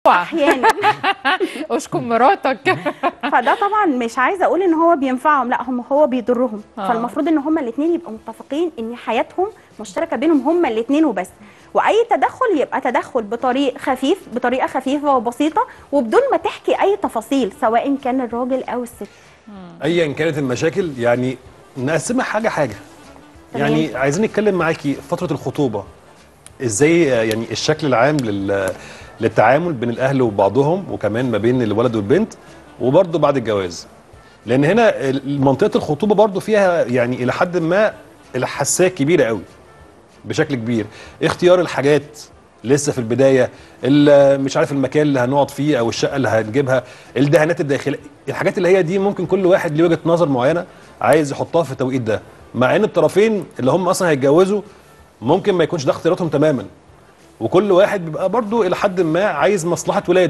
احيانا اشكر مراتك فده طبعا مش عايزه اقول ان هو بينفعهم لا هم هو بيضرهم آه. فالمفروض ان هما الاثنين يبقوا متفقين ان حياتهم مشتركه بينهم هما الاثنين وبس واي تدخل يبقى تدخل بطريق خفيف بطريقه خفيفه وبسيطه وبدون ما تحكي اي تفاصيل سواء كان الراجل او الست ايا كانت المشاكل يعني نقسمها حاجه حاجه تمام. يعني عايزين نتكلم معاكي فتره الخطوبه ازاي آه، يعني الشكل العام لل للتعامل بين الاهل وبعضهم وكمان ما بين الولد والبنت وبرضه بعد الجواز لان هنا ال- منطقه الخطوبه برضه فيها يعني الى حد ما الحساسيه كبيره قوي بشكل كبير اختيار الحاجات لسه في البدايه ال- مش عارف المكان اللي هنقعد فيه او الشقه اللي هنجيبها الدهانات الداخليه الحاجات اللي هي دي ممكن كل واحد ليه وجهه نظر معينه عايز يحطها في التوقيت ده مع ان الطرفين اللي هم اصلا هيتجوزوا ممكن ما يكونش ده اختياراتهم تماما وكل واحد بيبقى برضه الى حد ما عايز مصلحه ولاده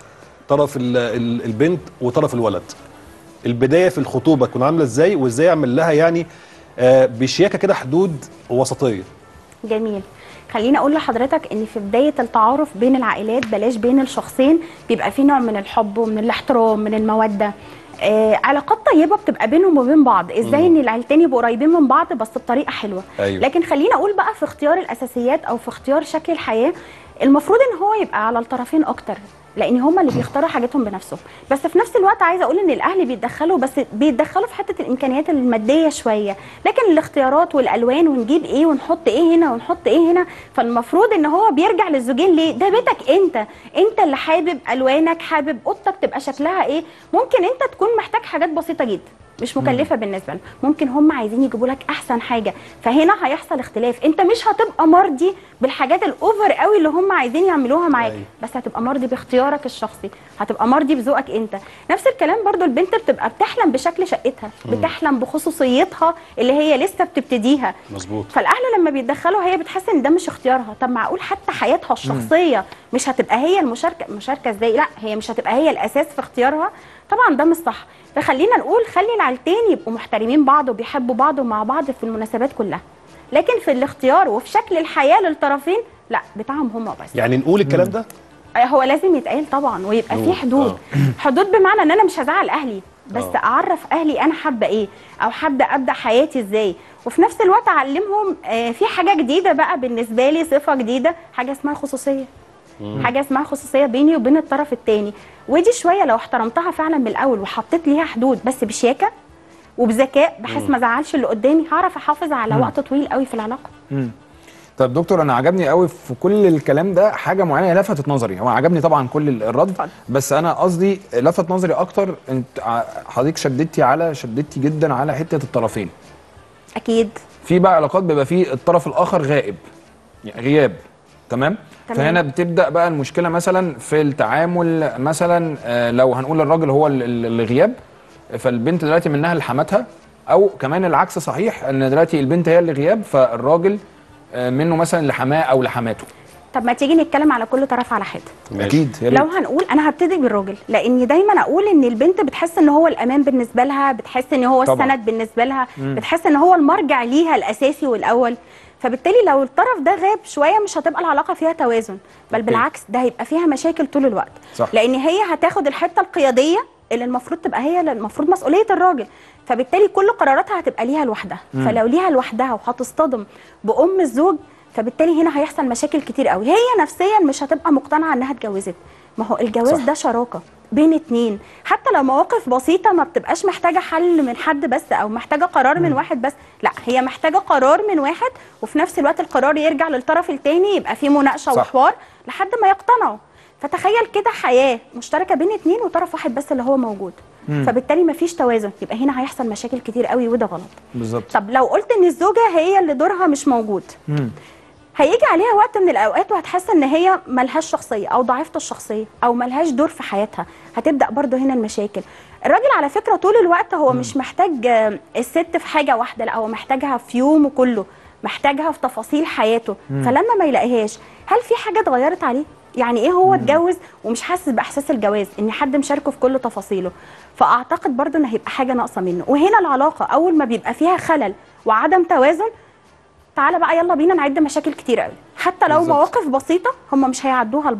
طرف ال- ال- البنت وطرف الولد البدايه في الخطوبه تكون عامله ازاي وازاي اعمل لها يعني آه، بشياكه كده حدود وسطيه جميل خليني اقول لحضرتك ان في بدايه التعارف بين العائلات بلاش بين الشخصين بيبقى في نوع من الحب ومن الاحترام من الموده آه علاقات طيبه بتبقى بينهم وبين بعض ازاي ان العيلتين يبقوا قريبين من بعض بس بطريقه حلوه أيوة. لكن خليني اقول بقى في اختيار الاساسيات او في اختيار شكل الحياه المفروض ان هو يبقى على الطرفين اكتر لان هما اللي بيختاروا حاجاتهم بنفسهم بس في نفس الوقت عايزه اقول ان الاهل بيتدخلوا بس بيتدخلوا في حته الامكانيات الماديه شويه لكن الاختيارات والالوان ونجيب ايه ونحط ايه هنا ونحط ايه هنا فالمفروض ان هو بيرجع للزوجين ليه ده بيتك انت انت اللي حابب الوانك حابب اوضتك تبقى شكلها ايه ممكن انت تكون محتاج حاجات بسيطه جدا مش مكلفه بالنسبه لهم ممكن هم عايزين يجيبوا لك احسن حاجه فهنا هيحصل اختلاف انت مش هتبقى مرضي بالحاجات الاوفر قوي اللي هم عايزين يعملوها معاك أيوة. بس هتبقى مرضي باختيارك الشخصي هتبقى مرضي بذوقك انت نفس الكلام برضو البنت بتبقى بتحلم بشكل شقتها بتحلم بخصوصيتها اللي هي لسه بتبتديها مظبوط فالاهل لما بيتدخلوا هي بتحس ان ده مش اختيارها طب معقول حتى حياتها الشخصيه مش هتبقى هي المشاركه المشاركه ازاي لا هي مش هتبقى هي الاساس في اختيارها طبعا ده مش صح فخلينا نقول خلي العيلتين يبقوا محترمين بعض وبيحبوا بعض ومع بعض في المناسبات كلها لكن في الاختيار وفي شكل الحياه للطرفين لا بتاعهم هم بس يعني نقول الكلام ده هو لازم يتقال طبعا ويبقى فيه نقول. حدود حدود بمعنى ان انا مش هزعل اهلي بس آه. اعرف اهلي انا حابه ايه او حابه ابدا حياتي ازاي وفي نفس الوقت اعلمهم آه، في حاجه جديده بقى بالنسبه لي صفه جديده حاجه اسمها خصوصيه حاجه اسمها خصوصيه بيني وبين الطرف الثاني ودي شويه لو احترمتها فعلا من الاول وحطيت ليها حدود بس بشياكه وبذكاء بحيث ما ازعلش اللي قدامي هعرف احافظ على وقت طويل قوي في العلاقه طب دكتور انا عجبني قوي في كل الكلام ده حاجه معينه لفتت نظري هو عجبني طبعا كل الرد اتفضل. بس انا قصدي لفت نظري اكتر انت ع- حضرتك شدتي على شدتي جدا على حته الطرفين اكيد في بقى علاقات بيبقى فيه الطرف الاخر غائب يعني غياب تمام تمام. فهنا بتبدا بقى المشكله مثلا في التعامل مثلا آه، لو هنقول الراجل هو ال- ال- الغياب فالبنت دلوقتي منها لحماتها او كمان العكس صحيح ان دلوقتي البنت هي اللي غياب فالراجل آه، منه مثلا لحماه او لحماته طب ما تيجي نتكلم على كل طرف على حده ماشي. اكيد يا ريت. لو هنقول انا هبتدي بالراجل لاني دايما اقول ان البنت بتحس ان هو الامان بالنسبه لها بتحس ان هو طبعاً. السند بالنسبه لها بتحس ان هو المرجع ليها الاساسي والاول فبالتالي لو الطرف ده غاب شويه مش هتبقى العلاقه فيها توازن بل أوكي. بالعكس ده هيبقى فيها مشاكل طول الوقت صح. لان هي هتاخد الحته القياديه اللي المفروض تبقى هي اللي المفروض مسؤوليه الراجل فبالتالي كل قراراتها هتبقى ليها لوحدها فلو ليها لوحدها وهتصطدم بام الزوج فبالتالي هنا هيحصل مشاكل كتير قوي هي نفسيا مش هتبقى مقتنعه انها اتجوزت ما هو الجواز صح. ده شراكه بين اتنين حتى لو مواقف بسيطه ما بتبقاش محتاجه حل من حد بس او محتاجه قرار من واحد بس لا هي محتاجه قرار من واحد وفي نفس الوقت القرار يرجع للطرف التاني يبقى فيه مناقشه صح. وحوار لحد ما يقتنعوا فتخيل كده حياه مشتركه بين اتنين وطرف واحد بس اللي هو موجود فبالتالي مفيش توازن يبقى هنا هيحصل مشاكل كتير قوي وده غلط بالظبط طب لو قلت ان الزوجه هي اللي دورها مش موجود مم. هيجي عليها وقت من الاوقات وهتحس ان هي ملهاش شخصيه او ضعيفه الشخصيه او ملهاش دور في حياتها هتبدا برضو هنا المشاكل الراجل على فكره طول الوقت هو مش محتاج آه، الست في حاجه واحده لا هو محتاجها في يومه كله محتاجها في تفاصيل حياته فلما ما يلاقيهاش هل في حاجه اتغيرت عليه يعني ايه هو اتجوز ومش حاسس باحساس الجواز ان حد مشاركه في كل تفاصيله فاعتقد برضو ان هيبقى حاجه ناقصه منه وهنا العلاقه اول ما بيبقى فيها خلل وعدم توازن تعالى بقى يلا بينا نعد مشاكل كتير قوي حتى لو بالظبط. مواقف بسيطه هم مش هيعدوها لبعض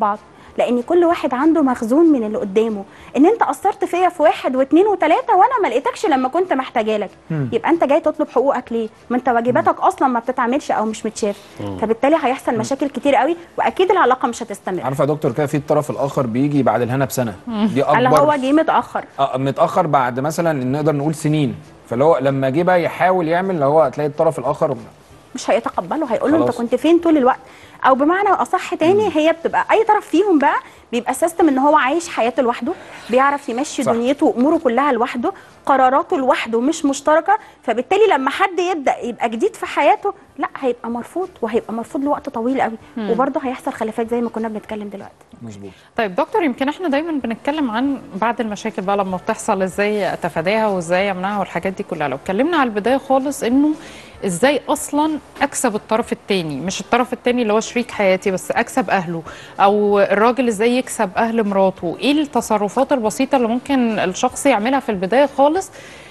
لان كل واحد عنده مخزون من اللي قدامه ان انت قصرت فيا في واحد واثنين وثلاثه وانا ما لقيتكش لما كنت محتاجه لك يبقى انت جاي تطلب حقوقك ليه ما انت واجباتك اصلا ما بتتعملش او مش متشاف فبالتالي هيحصل مشاكل كتير قوي واكيد العلاقه مش هتستمر عارفه يا دكتور كده في الطرف الاخر بيجي بعد الهنا بسنه دي اللي هو اكبر جه متاخر آه، متاخر بعد مثلا نقدر نقول سنين فاللي هو لما جه بقى يحاول يعمل اللي هو هتلاقي الطرف الاخر مش هيتقبله هيقول له انت خلاص. كنت فين طول الوقت او بمعنى اصح تاني هي بتبقى اي طرف فيهم بقى بيبقى سيستم ان هو عايش حياته لوحده بيعرف يمشي صح. دنيته واموره كلها لوحده قراراته لوحده مش مشتركه فبالتالي لما حد يبدا يبقى جديد في حياته لا هيبقى مرفوض وهيبقى مرفوض لوقت طويل قوي وبرضه هيحصل خلافات زي ما كنا بنتكلم دلوقتي مظبوط طيب دكتور يمكن احنا دايما بنتكلم عن بعد المشاكل بقى لما بتحصل ازاي اتفاداها وازاي امنعها والحاجات دي كلها لو اتكلمنا على البدايه خالص انه ازاي اصلا اكسب الطرف التاني مش الطرف التاني اللي هو شريك حياتي بس اكسب اهله او الراجل ازاي يكسب اهل مراته ايه التصرفات البسيطه اللي ممكن الشخص يعملها في البدايه خالص